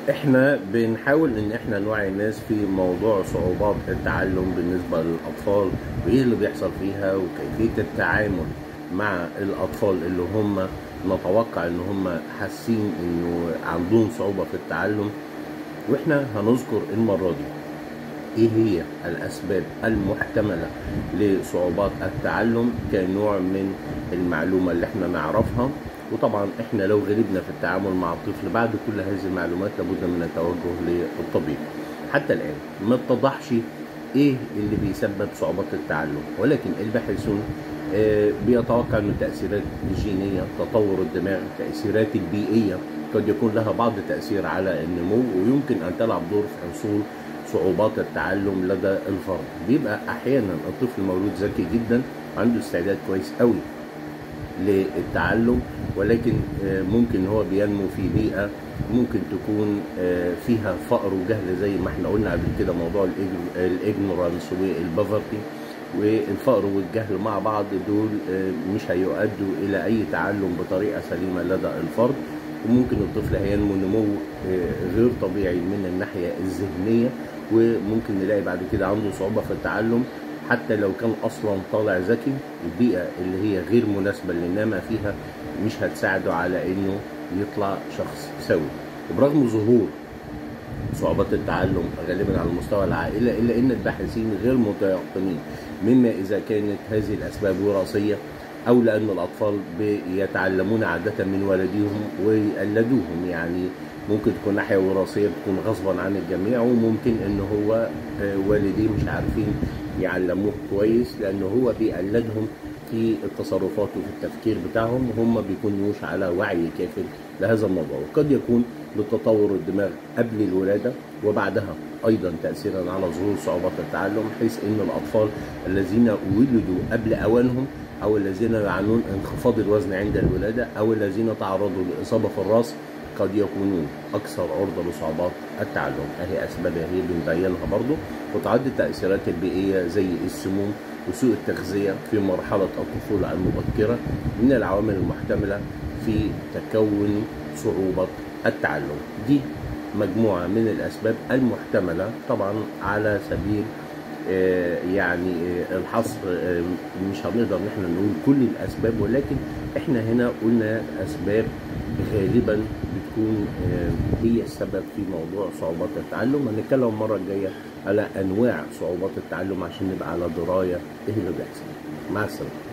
احنا بنحاول ان احنا نوعي الناس في موضوع صعوبات التعلم بالنسبه للاطفال وايه اللي بيحصل فيها وكيفيه التعامل مع الاطفال اللي هم نتوقع ان هم حاسين انه عندهم صعوبه في التعلم واحنا هنذكر المره دي ايه هي الاسباب المحتمله لصعوبات التعلم كنوع من المعلومه اللي احنا نعرفها وطبعا احنا لو غلبنا في التعامل مع الطفل بعد كل هذه المعلومات لابد من التوجه للطبيب حتى الان ما اتضحش ايه اللي بيسبب صعوبات التعلم ولكن الباحثون آه، بيتوقع ان التاثيرات الجينيه تطور الدماغ التاثيرات البيئيه قد يكون لها بعض التاثير على النمو ويمكن ان تلعب دور في حصول صعوبات التعلم لدى الفرد بيبقى احيانا الطفل مولود ذكي جدا عنده استعداد كويس قوي للتعلم ولكن آه، ممكن هو بينمو في بيئة ممكن تكون آه، فيها فقر وجهل زي ما احنا قلنا قبل كده موضوع الاجنورانس والبافرتي والفقر والجهل مع بعض دول آه، مش هيؤدوا الى اي تعلم بطريقه سليمه لدى الفرد وممكن الطفل هينمو نمو آه، غير طبيعي من الناحيه الذهنيه وممكن نلاقي بعد كده عنده صعوبه في التعلم حتى لو كان اصلا طالع ذكي البيئه اللي هي غير مناسبه اللي نما فيها مش هتساعده على انه يطلع شخص سوي وبرغم ظهور صعوبات التعلم غالبا على مستوى العائله الا ان الباحثين غير متيقنين مما اذا كانت هذه الاسباب وراثيه او لان الاطفال بيتعلمون عاده من والديهم ويقلدوهم يعني ممكن تكون ناحيه وراثيه بتكون غصبا عن الجميع وممكن ان هو آه، والديه مش عارفين يعلموه كويس لان هو بيقلدهم في التصرفات وفي التفكير بتاعهم وهم بيكونوش على وعي كافٍ لهذا الموضوع وقد يكون لتطور الدماغ قبل الولادة وبعدها أيضا تأثيرا على ظهور صعوبات التعلم حيث أن الأطفال الذين ولدوا قبل أوانهم أو الذين يعانون انخفاض الوزن عند الولادة أو الذين تعرضوا لإصابة في الرأس قد يكونون أكثر عرضة لصعوبات التعلم أهي أسبابها هي بنبينها برضو وتعد التأثيرات البيئية زي السموم وسوء التغذية في مرحلة الطفولة المبكرة من العوامل المحتملة في تكون صعوبة التعلم دي مجموعة من الأسباب المحتملة طبعا على سبيل آه، يعني آه، الحصر آه، مش هنقدر ان احنا نقول كل الاسباب ولكن احنا هنا قلنا اسباب غالبا بتكون آه، هي السبب في موضوع صعوبات التعلم هنتكلم المره الجايه على انواع صعوبات التعلم عشان نبقى على درايه ايه اللي بيحصل مع السلامه